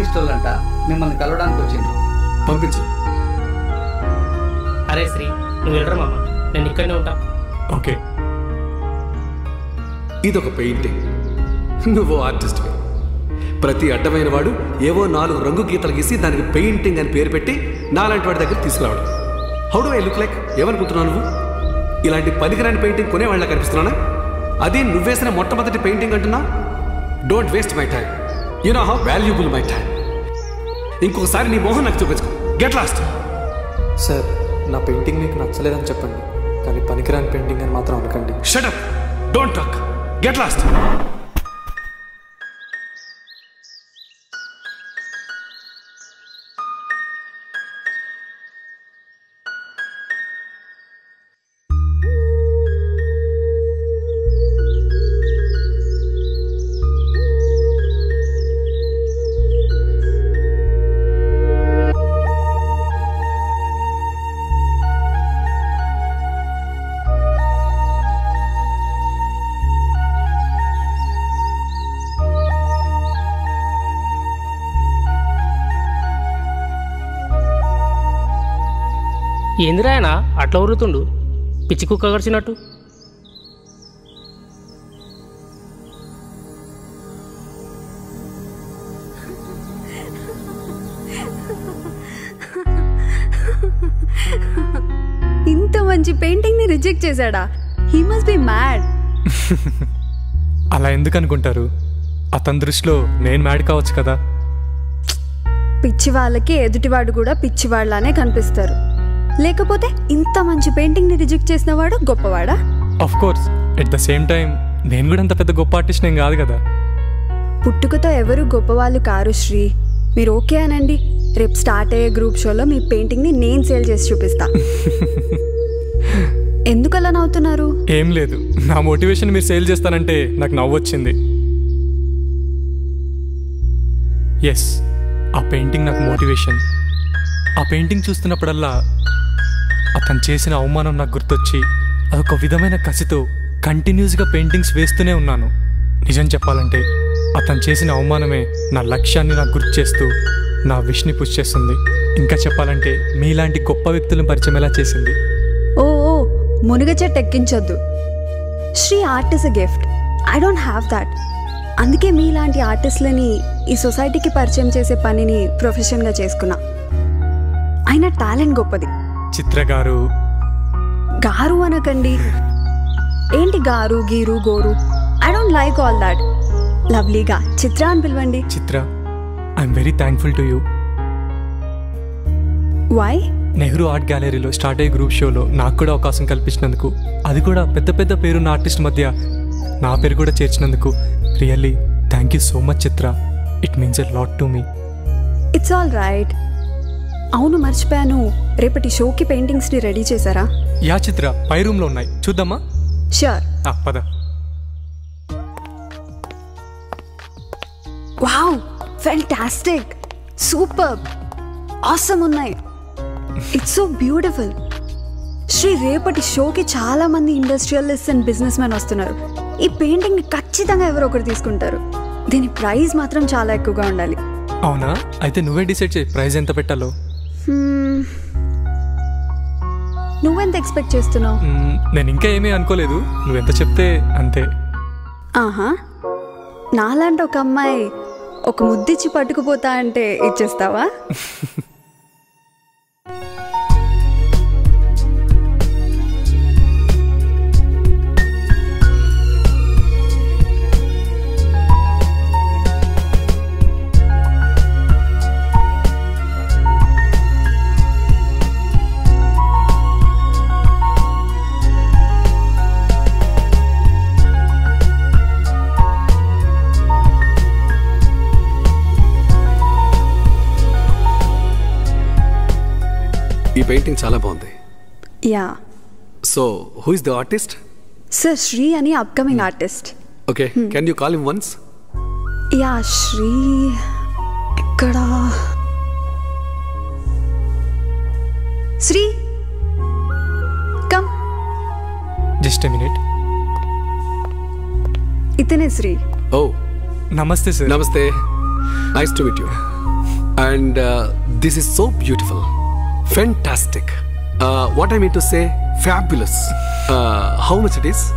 Artist వాళ్ళంట మిమ్మల్ని కలవడానికి వచ్చిండ్రు పంపించు అరే శ్రీ నువ్వు వెళ్ళరా మామ నేను ఇక్కడనే ఉంటా ఓకే ఇదొక పెయింటింగ్ నువ్వు ఆర్టిస్ట్ ప్రతి అడ్డమైన వాడు ఏవో నాలుగు రంగు గీతలు గీసి దానికి పెయింటింగ్ అని పేరు పెట్టి నాలాంటి వాడి దగ్గర తీసుకురావడం how do I look like ఏమనుకుంటున్నావు నువ్వు ఇలాంటి పనికిరాని పెయింటింగ్ కొనే వాళ్ళ కనిపిస్తున్నానా అది నువ్వేసిన మొట్టమొదటి పెయింటింగ్ అంటున్నా don't waste my time you know how valuable my time ఇంకొకసారి నీ మోహన్ నాకు చూపించుకో గెట్ లాస్ట్ సార్ నా పెయింటింగ్ మీకు నచ్చలేదని చెప్పండి కానీ పనికిరాని పెయింటింగ్ అని మాత్రం అనకండి shut up don't talk get lost ఏందిరా ఆయన అట్లా ఉరుతుండు పిచ్చి కుక్క గడిచినట్టు ఇంత మంచి పెయింటింగ్ ని రిజెక్ట్ చేశాడా హీ మస్ట్ బి మ్యాడ్ అలా ఎందుకు అనుకుంటారు అతని దృష్టిలో నేను మ్యాడ్ కావచ్చు కదా పిచ్చి వాళ్ళకి ఎదుటివాడు కూడా పిచ్చివాళ్ళలానే కనిపిస్తారు లేకపోతే ఇంత మంచి పెయింటింగ్ ని రిజెక్ట్ చేసిన వాడు గొప్పవాడా of course at the same time నేను కూడా అంత పెద్ద గొప్ప ఆర్టిస్ట్ ఏం కాదు కదా పుట్టుకతో ఎవరు గొప్పవాళ్ళు కారు శ్రీ మీరు ఓకే అనండి రేపు స్టార్ట్ అయ్యే గ్రూప్ షోలో మీ పెయింటింగ్ ని నేను సేల్ చేసి చూపిస్తా ఎందుకు అలా నవ్వుతున్నారు ఏం లేదు నా మోటివేషన్ మీరు సేల్ చేస్తానంటే నాకు నవ్వు వచ్చింది ఎస్ ఆ పెయింటింగ్ నాకు మోటివేషన్ ఆ పెయింటింగ్ చూస్తున్నప్పుడల్లా అతను చేసిన అవమానం నాకు గుర్తొచ్చి అదొక విధమైన కసితో కంటిన్యూస్గా పెయింటింగ్స్ వేస్తూనే ఉన్నాను నిజం చెప్పాలంటే అతను చేసిన అవమానమే నా లక్ష్యాన్ని నాకు గుర్తు చేస్తూ నా విష్ని పుష్ చేస్తుంది ఇంకా చెప్పాలంటే మీలాంటి గొప్ప వ్యక్తులను పరిచయం ఎలా చేసింది ఓ ఓ, మునిగ చెట్టు ఎక్కించొద్దు Sri art is a gift I don't have that అందుకే మీలాంటి ఆర్టిస్ట్లని ఈ సొసైటీకి పరిచయం చేసే పనిని ప్రొఫెషన్గా చేసుకున్నా అయినా టాలెంట్ గొప్పది చిత్ర గారు గారు అనకండి ఏంటి గారు గీరు గోరు I don't like all that లవ్లీగా చిత్ర అని పిలవండి Chitra I'm very thankful to you why Nehru art గ్యాలరీలో స్టార్ట్ అయ్యే గ్రూప్ షోలో నాకు కూడా అవకాశం కల్పించినందుకు అది కూడా పెద్ద పెద్ద పేరున్న ఆర్టిస్ట్ మధ్య నా పేరు కూడా చేర్చినందుకు really thank you so much Chitra it means a lot to me it's all right అవును మర్చిపోయాను రేపటి షోకి పెయింటింగ్స్ని రెడీ చేశారా యా చిత్ర పై రూమ్లో ఉన్నాయి చూద్దామా షూర్ ఆ, పద వావ్ ఫెంటాస్టిక్ సూపర్ ఆసమ్ ఉన్నాయి ఇట్స్ సో బ్యూటిఫుల్ శ్రీ రేపటి షోకి చాలా మంది ఇండస్ట్రియలిస్ట్ అండ్ బిజినెస్ మ్యాన్ వస్తున్నారు ఈ పెయింటింగ్ ని ఖచ్చితంగా ఎవరో ఒకరు తీసుకుంటారు దీని ప్రైస్ మాత్రం చాలా ఎక్కువగా ఉండాలి అవునా అయితే నువ్వే డిసైడ్ చేయి ప్రైస్ ఎంత పెట్టాలో Hmm. నువ్వెంత ఎక్స్పెక్ట్ చేస్తున్నావు మ్మ్, నేను ఇంకా ఏమీ అనుకోలేదు నువ్వెంత చెప్తే అంతే ఆహా నాలాంటి ఒక అమ్మాయి ఒక ముద్దిచ్చి పట్టుకుపోతా అంటే ఇచ్చేస్తావా ఈ పెయింటింగ్ చాలా బాగుంది yeah so who is the artist sir Sri అని upcoming artist okay can you call him once yeah Sri ఇక్కడ Sri come just a minute ఇతనే శ్రీ ఓ నమస్తే సార్ నమస్తే nice to meet you and this is so beautiful fantastic what I mean to say fabulous how much it is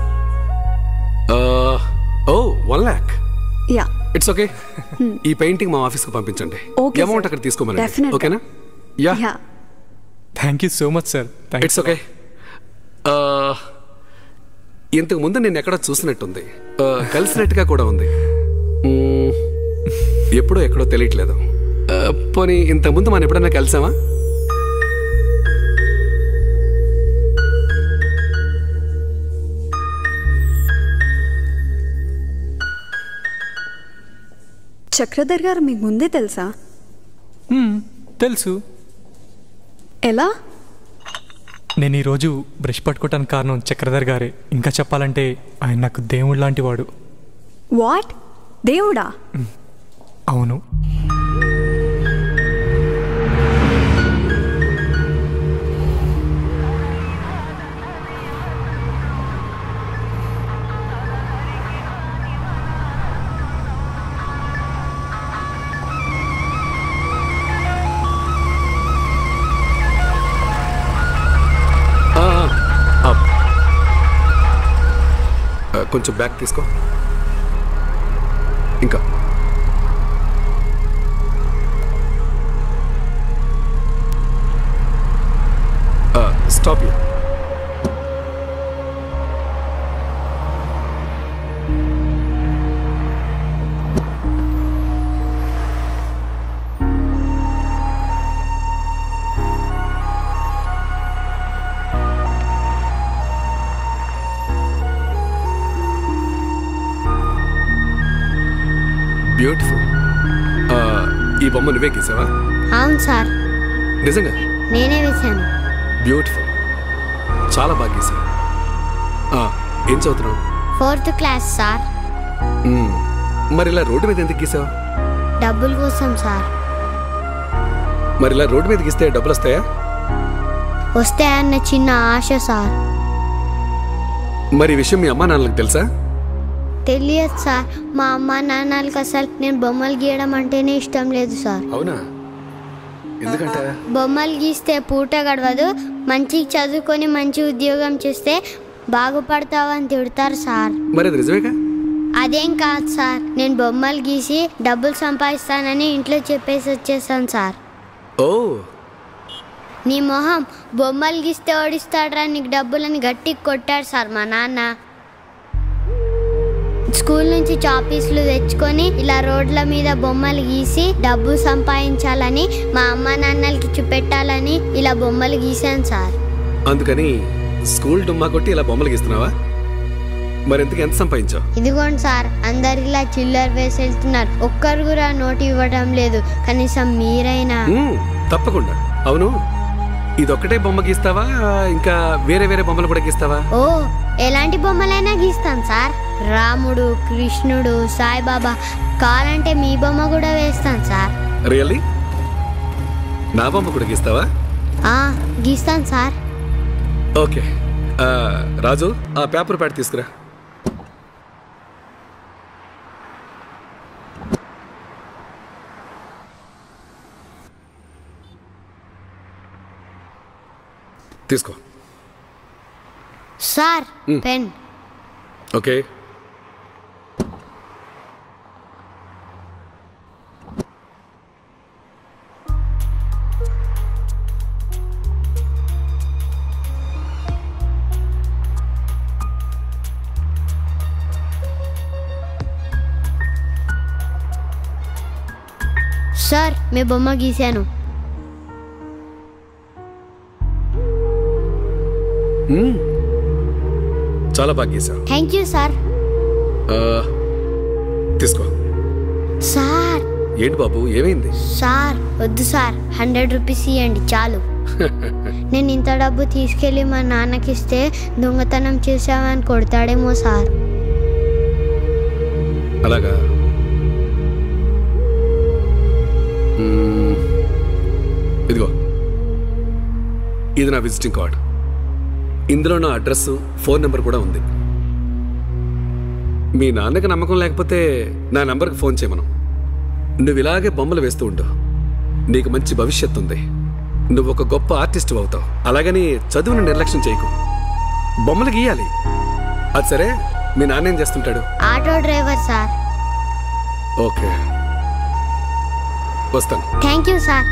oh one lakh yeah it's okay ఈ painting మా ఆఫీస్కి పంపించండి Okay, amount sir. అక్కడ తీసుకోమని Definitely. ఓకేనా yeah yeah thank you so much sir it's okay ఇంతకు ముందు నేను ఎక్కడో చూసినట్టుంది Uh, కలిసినట్టుగా కూడా ఉంది Mm, ఎప్పుడో ఎక్కడో తెలియట్లేదు Uh, పోనీ ఇంతకుముందు మనం ఎప్పుడైనా కలిసామా చక్రధర్ గారు మీకు ముందే తెలుసా తెలుసు ఎలా నేను ఈరోజు బ్రష్ పట్టుకోవటానికి కారణం చక్రధర్ గారే ఇంకా చెప్పాలంటే ఆయన నాకు దేవుడు లాంటి వాడు వాట్ దేవుడా అవును Ah, up. Uh, కొంచెం బ్యాక్ తీసుకో ఇంకా స్టాప్ యూ బ్యూటిఫుల్ ఈ బొమ్మ నువ్వే గీసావా అవును సార్ నిజంగా నేనే వేశాను బ్యూటిఫుల్ చాలా బాగా గీసావు ఆ, ఏం చదువుతున్నావు ఫోర్త్ క్లాస్ సార్ మ్మ్. మరి ఇలా రోడ్డు మీద ఎందుకు గీసావు డబ్బుల కోసం సార్ మరి ఇలా రోడ్డు మీద గీస్తే డబ్బులు వస్తాయా వస్తే అన్న చిన్న ఆశ సార్ మరి ఈ విషయం మీ అమ్మా నాన్నలకు తెలుసా తెలియదు సార్ మా అమ్మ నాన్నలకి అసలు నేను బొమ్మలు గీయడం అంటేనే ఇష్టం లేదు సార్ అవునా ఎందుకంటే బొమ్మలు గీస్తే పూట గడవదు మంచిగా చదువుకొని మంచి ఉద్యోగం చేస్తే బాగుపడతావని తిడతారు సార్ మరి అది నిజమేగా అదేం కాదు సార్ నేను బొమ్మలు గీసి డబ్బులు సంపాదిస్తానని ఇంట్లో చెప్పేసి వచ్చేసాను సార్ ఓ నీ మొహం బొమ్మలు గీస్తే ఓడిస్తాడరా నీకు డబ్బులని గట్టిగా కొట్టాడు సార్ మా నాన్న స్కూల్ నుంచి చాపీస్లు తెచ్చుకొని ఇలా రోడ్ల మీద బొమ్మలు గీసి డబ్బు సంపాదించాలని మా అమ్మ నాన్నలకి చూపెట్టాలని ఇలా బొమ్మలు గీశాను సార్ అందుకని స్కూల్ డుమ్మా కొట్టి ఇలా బొమ్మలు గీస్తున్నావా మరి ఎందుకు ఎంత సంపాదించావు ఇదిగోండి సార్ అందరు ఇలా చిల్లర వేసి వెళ్తున్నారు ఒక్కరు కూడా నోటు ఇవ్వడం లేదు కనీసం మీరైనా మ్మ్, తప్పకుండా అవును ఇదొక్కటే బొమ్మ గీస్తావా ఇంకా వేరే వేరే బొమ్మలు కూడా గీస్తావా ఓ ఎలాంటి బొమ్మలైనా గీస్తాను సార్ రాముడు కృష్ణుడు సాయిబాబా కావాలంటే మీ బొమ్మ కూడా వేస్తాను సార్ రియల్లీ నా బొమ్మ కూడా గీస్తావా ఆ, గీస్తాను సార్ ఓకే ఆ, రాజు ఆ పేపర్ ప్యాడ్ తీసుకురా తీసుకో సార్ మ్. పెన్ ఓకే సార్ మీ బొమ్మ గీశాను మ్మ్. చాలా బాగా గీసావు థ్యాంక్ యూ సార్ ఆ, తీసుకో సార్ ఏంటి బాబు ఏమైంది సార్ వద్దు సార్ హండ్రెడ్ రూపీస్ ఇవ్వండి చాలు నేను ఇంత డబ్బు తీసుకెళ్ళి మా నాన్నకి ఇస్తే దొంగతనం చేసామని కొడతాడేమో సార్ అలాగా మ్మ్. ఇదిగో ఇది నా విజిటింగ్ కార్డ్ ఇందులో నా అడ్రస్ ఫోన్ నెంబర్ కూడా ఉంది మీ నాన్నకి నమ్మకం లేకపోతే నా నెంబర్కి ఫోన్ చేయమను నువ్వు ఇలాగే బొమ్మలు వేస్తూ ఉండు నీకు మంచి భవిష్యత్తు ఉంది నువ్వు ఒక గొప్ప ఆర్టిస్ట్ అవుతావు అలాగని చదువుని నిర్లక్ష్యం చేయకు బొమ్మలు గీయాలి అది సరే మీ నాన్న ఏం చేస్తుంటాడు ఆటో డ్రైవర్ సార్ ఓకే వస్తాను థ్యాంక్ యూ సార్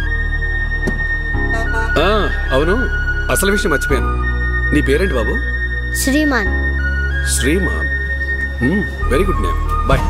ఆ, అవును అసలు విషయం మర్చిపోయాను నీ పేరేంటి బాబు Sriman Sriman very good name boy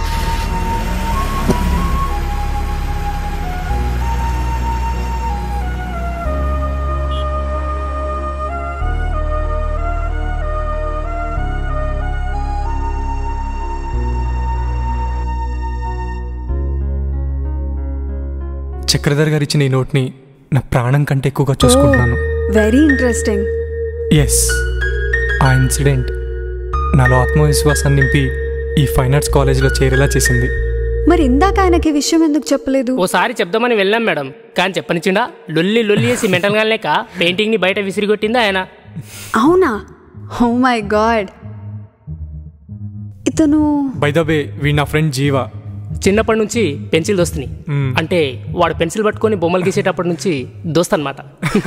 Chakradhar garu ఇచ్చిన ఈ నోట్ని నా ప్రాణం కంటే ఎక్కువగా చూసుకుంటున్నాను వెరీ ఇంట్రెస్టింగ్ ఎస్ ఆ ఇన్సిడెంట్ నాలో ఆత్మవిశ్వాసాన్ని నింపి ఈ ఫైన్ ఆర్ట్స్ కాలేజీలో చేరేలా చేసింది మరి ఇందాక ఆయనకి ఈ విషయం ఎందుకు చెప్పలేదు ఓసారి చెప్దామని వెళ్ళాం మేడం కానీ చెప్పనిచ్చిండా లొల్లి లొల్లి వేసి మెంటల్ గా లేక పెయింటింగ్ ని బయట విసిరిగొట్టిందా ఆయన అవునా హో మై గాడ్ ఇతను బై ద వే వీడు నా ఫ్రెండ్ జీవ చిన్నప్పటి నుంచి పెన్సిల్ దోస్తుని మ్మ్. అంటే వాడు పెన్సిల్ పట్టుకొని బొమ్మలు గీసేటప్పటి నుంచి దోస్త్ అనమాట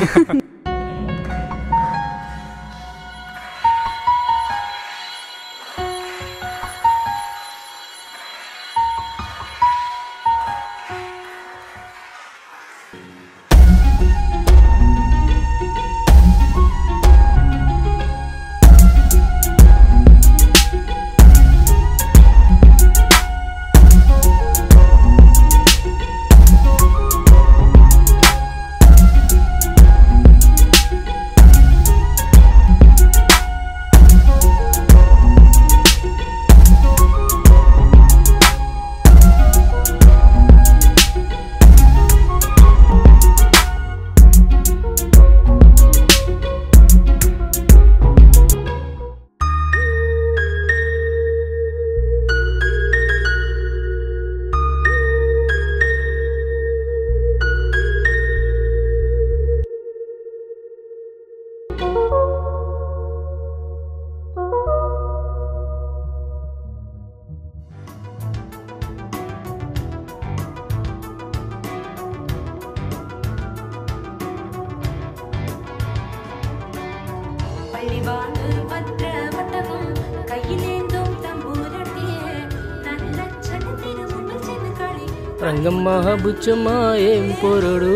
பள்ளிவானு பற்ற வட்டமும் கையிலேந்தும் தம்பூரட்டிய நல்ல சனத்திரு முன்னில் சென்று களி రంగమ్మ బుచ్చమ్మ ఏం పొరుడు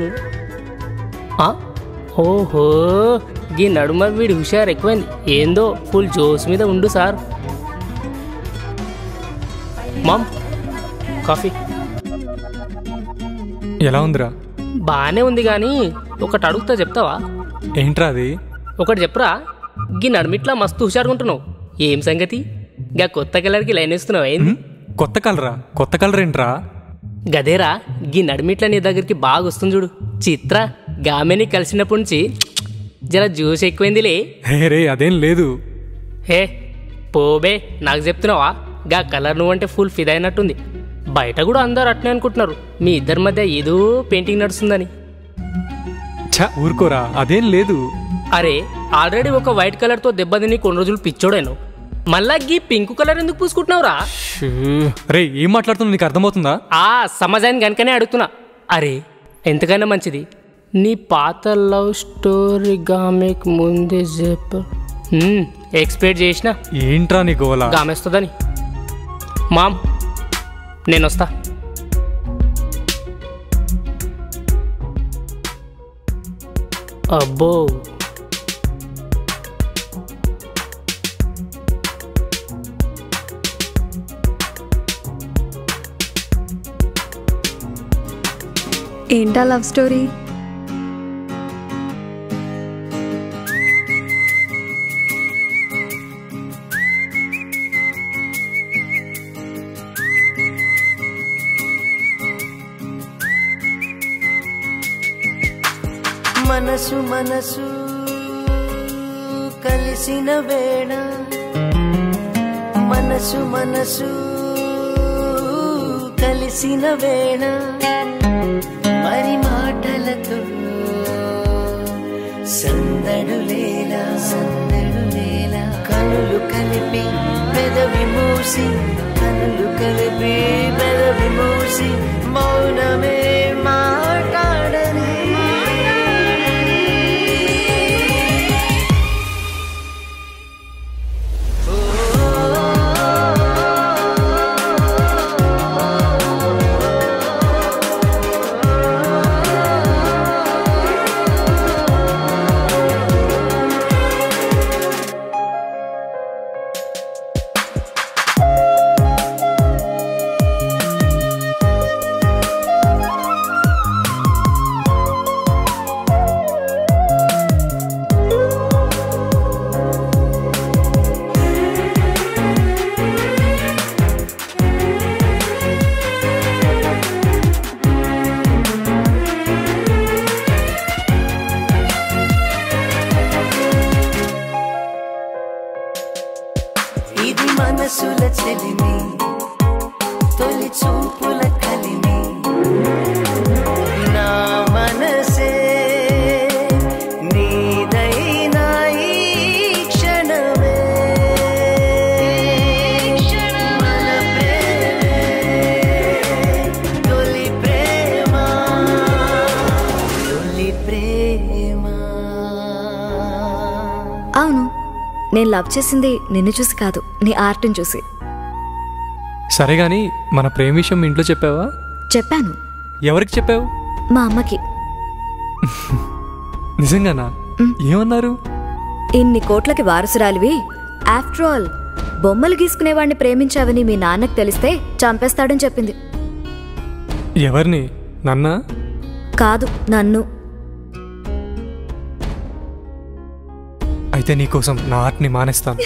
ఆ? ఓహో గీ నడుమ వీడి హుషారు ఎక్కువైంది ఏందో ఫుల్ జోస్ మీద ఉండు సార్ మామ్ కాఫీ ఎలా ఉందిరా బాగానే ఉంది కానీ ఒకటి అడుగుతా చెప్తావా ఏంట్రా అది ఒకటి చెప్పురా గీ నడుమిట్లా మస్తు హుషారుగా ఉంటున్నావు ఏం సంగతి గా కొత్త కలర్కి లైన్ వేస్తున్నావు ఏంది హ్మ్? కొత్త కలరా కొత్త కలర్ ఏంట్రా గదేరా గీ నడిమిట్ల నీ దగ్గరికి బాగా వస్తుంది చూడు చిత్ర గామెని కలిసినప్పటి నుంచి జర జ్యూస్ ఎక్కువైందిలే హే రే అదేం లేదు హే పోబే నాకు చెప్తున్నావా గా కలర్ నువ్వంటే ఫుల్ ఫిదా అయినట్టుంది బయట కూడా అందరు అట్నే అనుకుంటున్నారు మీ ఇద్దరి మధ్య ఏదో పెయింటింగ్ నడుస్తుందని ఛ ఊరుకోరా అదేం లేదు అరే ఆల్రెడీ ఒక వైట్ కలర్తో దెబ్బతిని కొన్ని రోజులు పిచ్చోడాను మళ్ళా గీ పింక్ కలర్ ఎందుకు పూసుకుంటున్నావురా రే ఏం మాట్లాడుతున్నా నీకు అర్థమవుతుందా ఆ సమాజాన్ని కనుకనే అడుగుతున్నా అరే ఎంతకైనా మంచిది నీ పాత లవ్ స్టోరీ గామెక్ ముందే చెప్ప ఎక్స్పెక్ట్ చేసిన ఏంట్రా నీ గోలా గామెస్తుందని మామ్ నేను వస్తా అబ్బో ఏంటా లవ్ స్టోరీ మనసు మనసు కలిసిన వేళ మనసు మనసు కలిసిన వేళ మరి మాటలతో సందడులేలా సందడులేలా కనులు కలిపి పెదవి మూసి కనులు కలిపి పెదవి మూసి మౌనమే మా ఇది మనసుల చెలిమి తొలి చూపుల కలిమి నా మనసే నీదైనా ఈ క్షణమే మన ప్రేమే తొలి ప్రేమ తొలి ప్రేమ అవును నేను లవ్ చేసింది నిన్ను చూసి కాదు నీ ఆర్ట్ని చూసి సరే గాని మన ప్రేమ విషయం మీ ఇంట్లో చెప్పావా చెప్పాను ఎవరికి చెప్పావు మా అమ్మకి నిజంగానా ఏమన్నారు ఇన్ని కోట్లకి వారసురాలివి ఆఫ్టర్ ఆల్ బొమ్మలు గీసుకునేవాడిని ప్రేమించావని మీ నాన్నకు తెలిస్తే చంపేస్తాడని చెప్పింది ఎవరిని నన్నా కాదు నన్ను అయితే నీకోసం నా ఆర్ట్ని మానేస్తాను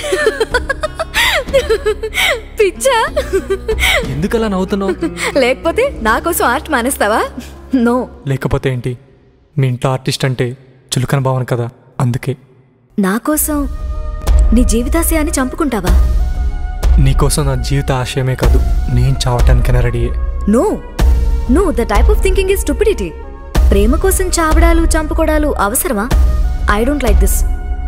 పిచ్చా ఎందుకలా నవ్వుతున్నావు లేకపోతే నా కోసం ఆర్ట్ మానేస్తావా నో లేకపోతే ఏంటి మీ ఇంట్లో ఆర్టిస్ట్ అంటే చులకన భావన కదా అందుకే నా కోసం నీ జీవితాశయాన్ని చంపుకుంటావా నీకోసం నా జీవిత ఆశయమే కాదు నేను చావటానికైనా రెడీయే no no the type of thinking is stupidity ప్రేమ కోసం చావడాలు చంపుకోవడాలు అవసరమా ఐ డోంట్ లైక్ దిస్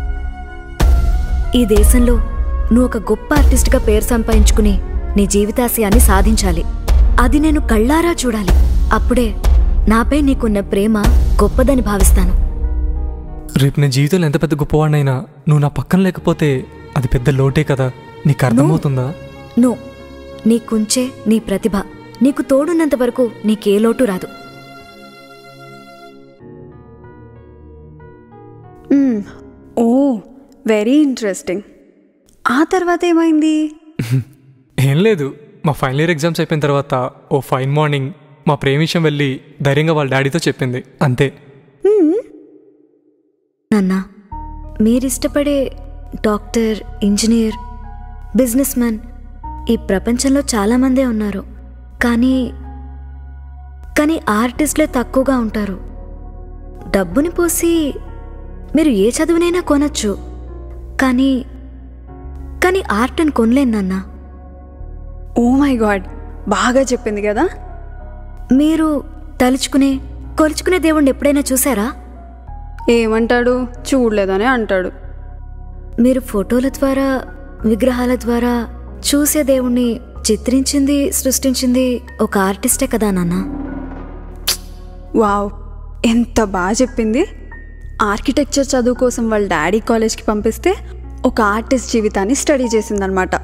ఈ దేశంలో నువ్వు ఒక గొప్ప ఆర్టిస్ట్గా పేరు సంపాదించుకుని నీ జీవితాశయాన్ని సాధించాలి అది నేను కళ్ళారా చూడాలి అప్పుడే నాపై నీకున్న ప్రేమ గొప్పదని భావిస్తాను రేపు నేను జీవితంలో ఎంత పెద్ద గొప్పవాడినైనా నువ్వు నా పక్కన లేకపోతే అది పెద్ద లోటే కదా నీకు అర్థమవుతుందా నో నీ కుంచే నీ ప్రతిభ నీకు తోడున్నంత వరకు నీకే లోటు రాదు మ్మ్. ఓ వెరీ ఇంట్రెస్టింగ్ ఆ తర్వాత ఏమైంది ఏం లేదు మా ఫైనల్ ఇయర్ ఎగ్జామ్స్ అయిపోయిన తర్వాత ఓ ఫైన్ మార్నింగ్ మా ప్రేమ విషయం వెళ్ళి ధైర్యంగా వాళ్ళ డాడీతో చెప్పింది అంతే నాన్న మీరిష్టపడే డాక్టర్ ఇంజనీర్ బిజినెస్ మ్యాన్ ఈ ప్రపంచంలో చాలామందే ఉన్నారు కానీ కానీ ఆర్టిస్టులే తక్కువగా ఉంటారు డబ్బుని పోసి మీరు ఏ చదువునైనా కొనచ్చు కానీ కానీ ఆర్ట్ అని కొనలేను నాన్న ఓ మై గాడ్ బాగా చెప్పింది కదా మీరు తలుచుకునే కొలుచుకునే దేవుణ్ణి ఎప్పుడైనా చూసారా ఏమంటాడు చూడలేదని అంటాడు మీరు ఫోటోల ద్వారా విగ్రహాల ద్వారా చూసే దేవుణ్ణి చిత్రించింది సృష్టించింది ఒక ఆర్టిస్టే కదా నాన్న వావ్ ఎంత బాగా చెప్పింది ఆర్కిటెక్చర్ చదువు కోసం వాళ్ళ డాడీ కాలేజ్కి పంపిస్తే ఒక ఆర్టిస్ట్ జీవితాన్ని స్టడీ చేసిందనమాట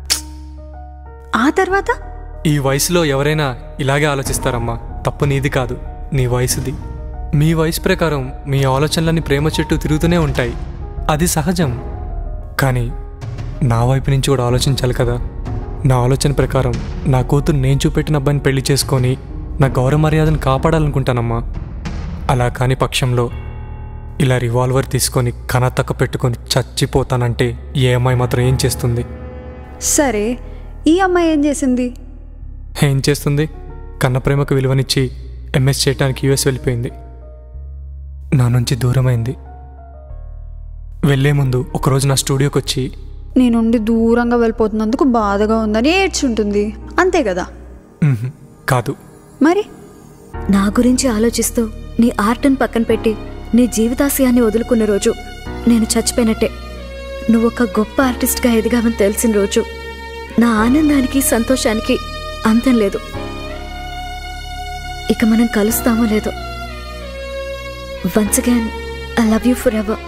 ఆ తర్వాత ఈ వయసులో ఎవరైనా ఇలాగే ఆలోచిస్తారమ్మా తప్పు నీది కాదు నీ వయసుది మీ వయసు ప్రకారం మీ ఆలోచనలన్నీ ప్రేమ చుట్టూ తిరుగుతూనే ఉంటాయి అది సహజం కానీ నా వైపు నుంచి కూడా ఆలోచించాలి కదా నా ఆలోచన ప్రకారం నా కూతురు నేను చూపెట్టిన అబ్బాయిని పెళ్లి చేసుకొని నా గౌరవ మర్యాదను కాపాడాలనుకుంటానమ్మా అలా కాని పక్షంలో ఇలా రివాల్వర్ తీసుకొని కనతక్క పెట్టుకొని చచ్చిపోతానంటే ఏ అమ్మాయి మాత్రం ఏం చేస్తుంది సరే ఈ అమ్మాయి ఏం చేసింది ఏం చేస్తుంది కన్న ప్రేమకు విలువనిచ్చి ఎంఎస్ చేయడానికి యుఎస్ వెళ్ళిపోయింది నా నుంచి దూరమైంది వెళ్ళే ముందు ఒకరోజు నా స్టూడియోకి వచ్చి నీ నుండి దూరంగా వెళ్ళిపోతున్నందుకు బాధగా ఉందని ఏడ్చుంటుంది అంతే కదా "ఉహుం, కాదు మరి నా గురించి ఆలోచిస్తూ నీ ఆర్ట్ని పక్కన పెట్టి నీ జీవితాశయాన్ని వదులుకున్న రోజు నేను చచ్చిపోయినట్టే నువ్వు ఒక గొప్ప ఆర్టిస్ట్గా ఎదిగావని తెలిసిన రోజు నా ఆనందానికి సంతోషానికి అంతం లేదు ఇక మనం కలుస్తామో లేదో once again I love you forever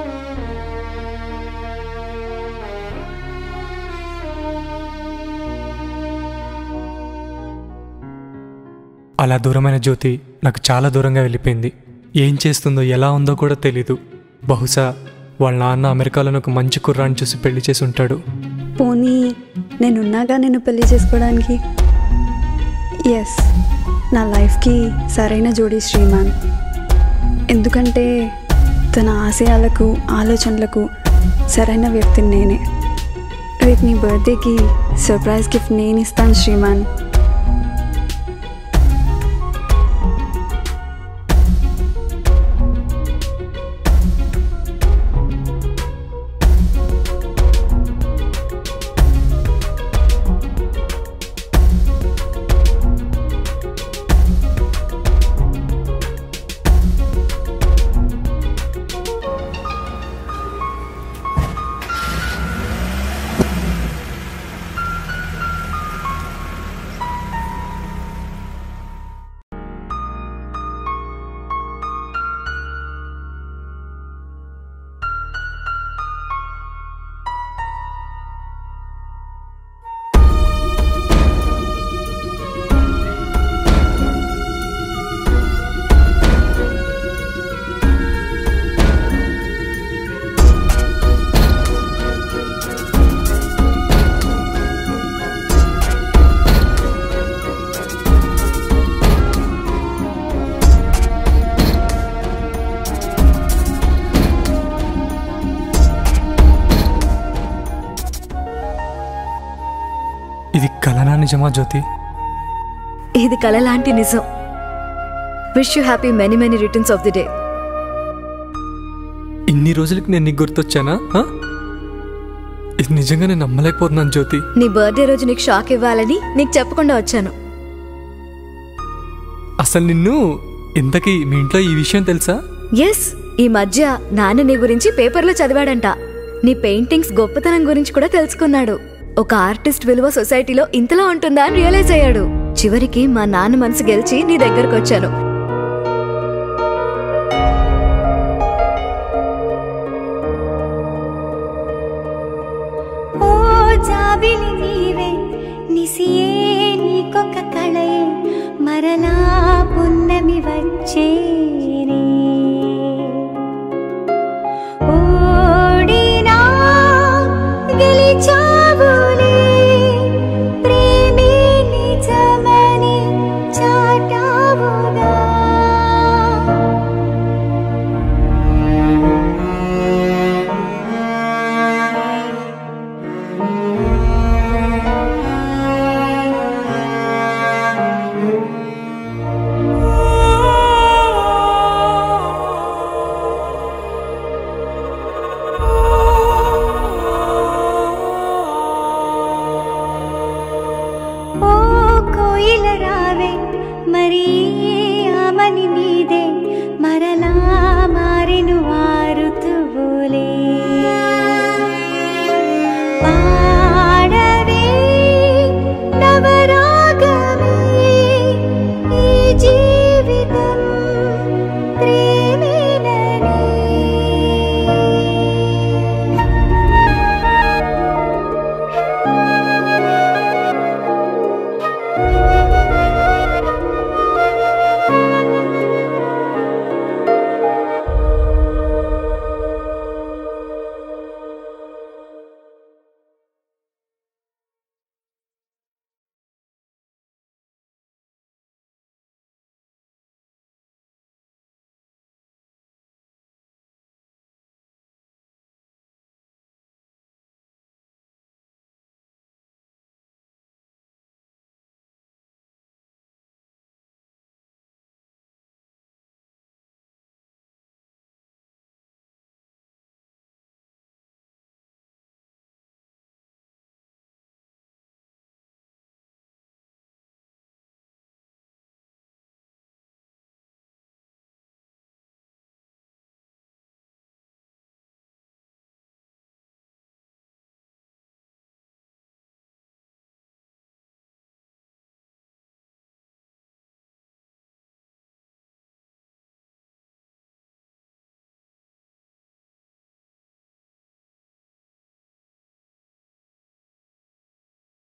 అలా దూరమైన జ్యోతి నాకు చాలా దూరంగా వెళ్ళిపోయింది ఏం చేస్తుందో ఎలా ఉందో కూడా తెలీదు బహుశా వాళ్ళ నాన్న అమెరికాలో ఒక మంచి కుర్రాన్ని చూసి పెళ్లి చేసి ఉంటాడు పోనీ నేనున్నాగా నేను పెళ్లి చేసుకోవడానికి ఎస్ నా లైఫ్కి సరైన జోడీ శ్రీమాన్ ఎందుకంటే తన ఆశయాలకు ఆలోచనలకు సరైన వ్యక్తిని నేనే రేపు నీ బర్త్డేకి సర్ప్రైజ్ గిఫ్ట్ నేను ఇస్తాను శ్రీమాన్ ఇది కలనా నిజమా జ్యోతి ఇది కల లాంటి నిజం wish you happy many many returns of the day ఇన్ని రోజులకి నేను నీకు గుర్తొచ్చానా ఆ? ఇది నిజంగా నేను నమ్మలేకపోతున్నాను జ్యోతి నీ బర్త్డే రోజు నీకు షాక్ ఇవ్వాలని నీకు చెప్పకుండా వచ్చాను అసలు నిన్ను ఇంతకీ మీ ఇంట్లో ఈ విషయం తెలుసా ఎస్ ఈ మధ్య నాన్న నీ గురించి పేపర్లో చదివాడంట నీ పెయింటింగ్స్ గొప్పతనం గురించి కూడా తెలుసుకున్నాడు ఒక ఆర్టిస్ట్ విలువ సొసైటీలో ఇంతలా ఉంటుందా అని రియలైజ్ అయ్యాడు చివరికి మా నాన్న మనసు గెలిచి నీ దగ్గరకు వచ్చాను ఓ జాబిలి నీవే నిసియే నీకొక కళయే మరలా పున్నమి వచ్చే